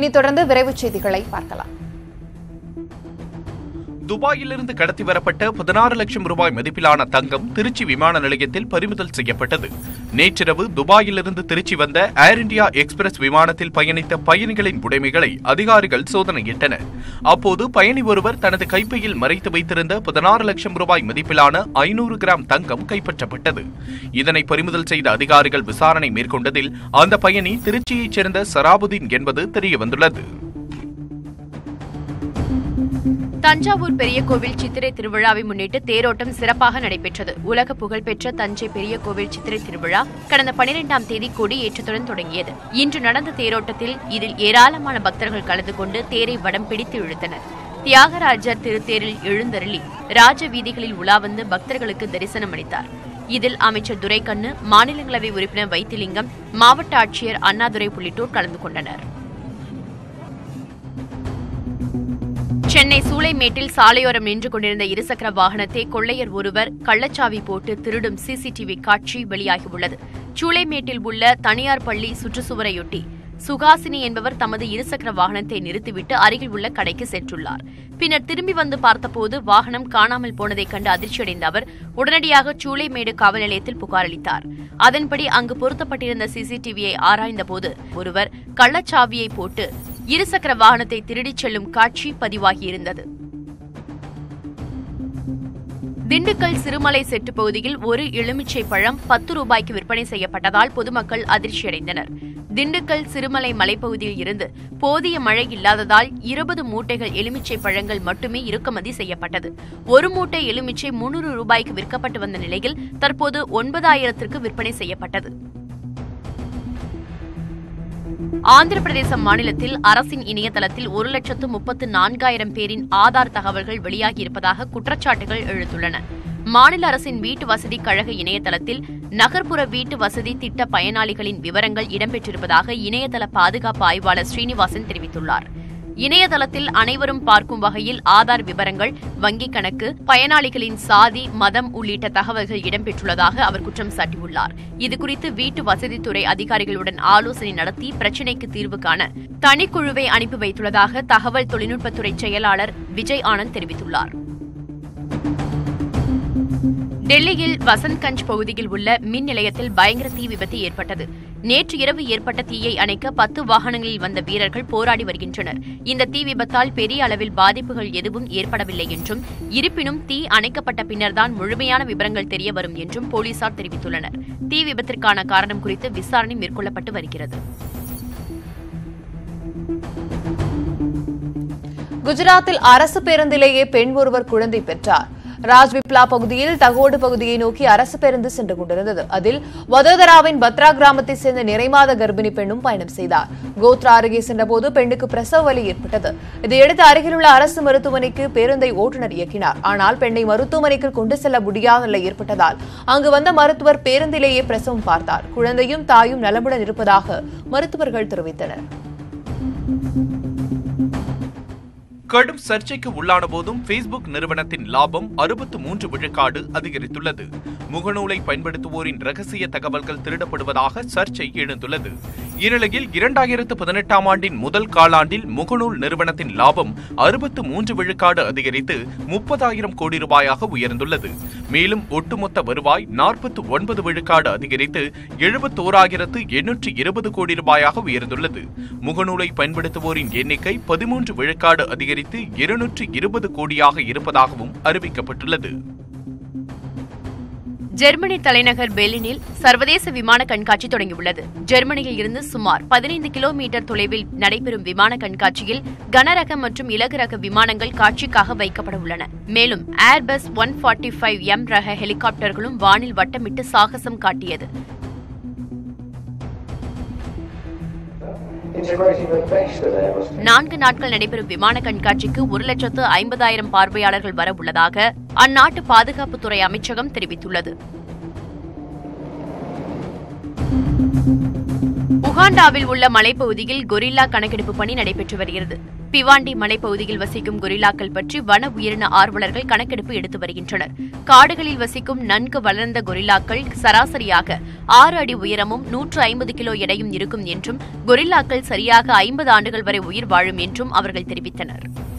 இனி தொடர்ந்து விரைவுச் செய்திகளை பார்க்கலாம் துபாயிலிருந்து கடத்தி வரப்பட்ட பதினாறு லட்சம் ரூபாய் மதிப்பிலான தங்கம் திருச்சி விமான நிலையத்தில் பறிமுதல் செய்யப்பட்டது நேற்றிரவு துபாயிலிருந்து திருச்சி வந்த ஏர் இந்தியா எக்ஸ்பிரஸ் விமானத்தில் பயணித்த பயணிகளின் உடைமைகளை அதிகாரிகள் சோதனையிட்டனர் அப்போது பயணி ஒருவர் தனது கைப்பையில் மறைத்து வைத்திருந்த பதினாறு லட்சம் ரூபாய் மதிப்பிலான ஐநூறு கிராம் தங்கம் கைப்பற்றப்பட்டது இதனை பறிமுதல் செய்த அதிகாரிகள் விசாரணை மேற்கொண்டதில் அந்த பயணி திருச்சியைச் சேர்ந்த சராபுதீன் என்பது தெரியவந்துள்ளது தஞ்சாவூர் பெரிய கோவில் சித்திரை திருவிழாவை முன்னிட்டு தேரோட்டம் சிறப்பாக நடைபெற்றது உலக புகழ்பெற்ற தஞ்சை பெரிய கோவில் சித்திரை திருவிழா கடந்த பனிரெண்டாம் தேதி கொடியேற்றத்துடன் தொடங்கியது இன்று நடந்த தேரோட்டத்தில் இதில் ஏராளமான பக்தர்கள் கலந்து கொண்டு தேரை வடம் பிடித்து இழுத்தனர் தியாகராஜர் திருத்தேரில் எழுந்தருளி ராஜ வீதிகளில் உலா வந்து பக்தர்களுக்கு தரிசனம் அளித்தார் இதில் அமைச்சர் துரைக்கண்ணு மாநிலங்களவை உறுப்பினர் வைத்திலிங்கம் மாவட்ட ஆட்சியர் அண்ணாதுரை உள்ளிட்டோர் கலந்து கொண்டனர் சென்னை சூளைமேட்டில் சாலையோரம் நின்று கொண்டிருந்த இருசக்கர வாகனத்தை கொள்ளையர் ஒருவர் கள்ளச்சாவி போட்டு திருடும் சிசிடிவி காட்சி வெளியாகியுள்ளது சூளைமேட்டில் உள்ள தனியார் பள்ளி சுற்றுச்சுவரையொட்டி சுகாசினி என்பவர் தமது இருசக்கர வாகனத்தை நிறுத்திவிட்டு அருகில் உள்ள கடைக்கு சென்றுள்ளார் பின்னர் திரும்பி வந்து பார்த்தபோது வாகனம் காணாமல் போனதைக் கண்டு அதிர்ச்சியடைந்த அவர் உடனடியாக சூளைமேடு காவல் நிலையத்தில் புகார் அளித்தார் அதன்படி அங்கு பொருத்தப்பட்டிருந்த சிசிடிவியை ஆராய்ந்தபோது ஒருவர் கள்ளச்சாவியை போட்டு இருசக்கர வாகனத்தை திருடிச் செல்லும் காட்சி பதிவாகியிருந்தது திண்டுக்கல் சிறுமலை செட்டு பகுதியில் ஒரு எலுமிச்சை பழம் பத்து ரூபாய்க்கு விற்பனை செய்யப்பட்டதால் பொதுமக்கள் அதிர்ச்சியடைந்தனர் திண்டுக்கல் சிறுமலை மலைப்பகுதியில் இருந்து போதிய மழை இல்லாததால் இருபது மூட்டைகள் எலுமிச்சை பழங்கள் மட்டுமே இறக்குமதி செய்யப்பட்டது ஒரு மூட்டை எலுமிச்சை முன்னூறு ரூபாய்க்கு விற்கப்பட்டு வந்த நிலையில் தற்போது ஒன்பதாயிரத்திற்கு விற்பனை செய்யப்பட்டது ஆந்திர பிரதேச மாநிலத்தில் அரசின் இணையதளத்தில் ஒரு லட்சத்து முப்பத்து நான்காயிரம் பேரின் ஆதார் தகவல்கள் வெளியாகியிருப்பதாக குற்றச்சாட்டுகள் எழுந்துள்ளன மாநில அரசின் வீட்டு வசதி கழக இணையதளத்தில் நகர்ப்புற வீட்டு வசதி திட்ட பயனாளிகளின் விவரங்கள் இடம்பெற்றிருப்பதாக இணையதள பாதுகாப்பு ஆய்வாளர் ஸ்ரீனிவாசன் தெரிவித்துள்ளார் இணையதளத்தில் அனைவரும் பார்க்கும் வகையில் ஆதார் விவரங்கள் வங்கிக் கணக்கு பயனாளிகளின் சாதி மதம் உள்ளிட்ட தகவல்கள் இடம்பெற்றுள்ளதாக அவர் குற்றம் சாட்டியுள்ளார் இதுகுறித்து வீட்டு வசதித்துறை அதிகாரிகளுடன் ஆலோசனை நடத்தி பிரச்சினைக்கு தீர்வு காண தனிக்குழுவை அனுப்பி வைத்துள்ளதாக தகவல் தொழில்நுட்பத்துறை செயலாளர் விஜய் ஆனந்த் தெரிவித்துள்ளார் டெல்லியில் வசந்த்கஞ்ச் பகுதியில் உள்ள மின் நிலையத்தில் பயங்கர தீ விபத்து ஏற்பட்டது நேற்று இரவு ஏற்பட்ட தீயை அணைக்க பத்து வாகனங்களில் வந்த வீரர்கள் போராடி வருகின்றனர் இந்த தீ விபத்தால் பெரிய அளவில் பாதிப்புகள் எதுவும் ஏற்படவில்லை என்றும் இருப்பினும் தீ அணைக்கப்பட்ட பின்னர்தான் முழுமையான விவரங்கள் தெரிய வரும் என்றும் போலீசார் தெரிவித்துள்ளனர் தீ விபத்திற்கான காரணம் குறித்து விசாரணை மேற்கொள்ளப்பட்டு வருகிறது குஜராத்தில் அரசு பேருந்திலேயே பெண் ஒருவர் குழந்தை பெற்றார் ராஜ்பிப்லா பகுதியில் தகோடு பகுதியை நோக்கி அரசு பேருந்து சென்று கொண்டிருந்தது அதில் வதோதராவின் பத்ரா கிராமத்தை சேர்ந்த நிறைமாத கர்ப்பிணி பெண்ணும் பயணம் செய்தார் கோத்ரா அருகே சென்றபோது பெண்ணுக்கு பிரசவ வலி ஏற்பட்டது இதையடுத்து அருகிலுள்ள அரசு மருத்துவமனைக்கு பேருந்தை ஓட்டுநர் இயக்கினார் ஆனால் பெண்ணை மருத்துவமனைக்கு கொண்டு செல்ல முடியாத நிலை ஏற்பட்டதால் அங்கு வந்த மருத்துவர் பேருந்திலேயே பிரசவம் பார்த்தார் குழந்தையும் தாயும் நலமுடன் இருப்பதாக மருத்துவர்கள் தெரிவித்தனர் கடும் சர்ச்சைக்கு உள்ளான போதும் ஃபேஸ்புக் நிறுவனத்தின் லாபம் அறுபத்து மூன்று விழுக்காடு அதிகரித்துள்ளது முகநூலை பயன்படுத்துவோரின் ரகசிய தகவல்கள் திருடப்படுவதாக சர்ச்சை எழுந்துள்ளது இந்நிலையில் இரண்டாயிரத்து பதினெட்டாம் ஆண்டின் முதல் காலாண்டில் முகநூல் நிறுவனத்தின் லாபம் அறுபத்து மூன்று விழுக்காடு அதிகரித்து முப்பதாயிரம் கோடி ரூபாயாக உயர்ந்துள்ளது மேலும் ஒட்டுமொத்த வருவாய் நாற்பத்து ஒன்பது விழுக்காடு அதிகரித்து எழுபத்தோராயிரத்து எண்ணூற்று இருபது கோடி ரூபாயாக உயர்ந்துள்ளது முகநூலை பயன்படுத்துவோரின் எண்ணிக்கை பதிமூன்று விழுக்காடு அதிகரித்து இருநூற்று இருபது கோடியாக இருப்பதாகவும் அறிவிக்கப்பட்டுள்ளது ஜெர்மனி தலைநகர் பெர்லினில் சர்வதேச விமான கண்காட்சி தொடங்கியுள்ளது ஜெர்மனியில் இருந்து சுமார் பதினைந்து கிலோமீட்டர் தொலைவில் நடைபெறும் விமான கண்காட்சியில் கனரக மற்றும் இலகு ரக விமானங்கள் காட்சிக்காக வைக்கப்பட உள்ளன மேலும் Airbus one forty five M ரக ஹெலிகாப்டர்களும் வானில் வட்டமிட்டு சாகசம் காட்டியது integrating the best of Airbus நான்கு நாட்கள் நடைபெறும் விமான கண்காட்சிக்கு ஒரு லட்சத்து ஐம்பதாயிரம் பார்வையாளர்கள் வர உள்ளதாக அந்நாட்டு பாதுகாப்புத்துறை அமைச்சகம் தெரிவித்துள்ளது உகாண்டாவில் உள்ள மலைப்பகுதியில் கொரில்லா கணக்கெடுப்பு பணி நடைபெற்று வருகிறது பிவாண்டி மலைப்பகுதியில் வசிக்கும் கொரில்லாக்கள் பற்றி வன உயிரின ஆர்வலர்கள் கணக்கெடுப்பு எடுத்து வருகின்றனர் காடுகளில் வசிக்கும் நன்கு வளர்ந்த கொரில்லாக்கள் சராசரியாக ஆறு அடி உயரமும் நூற்று ஐம்பது கிலோ எடையும் இருக்கும் என்றும் கொரில்லாக்கள் சரியாக ஐம்பது ஆண்டுகள் வரை உயிர் வாழும் என்றும் அவர்கள் தெரிவித்தனர்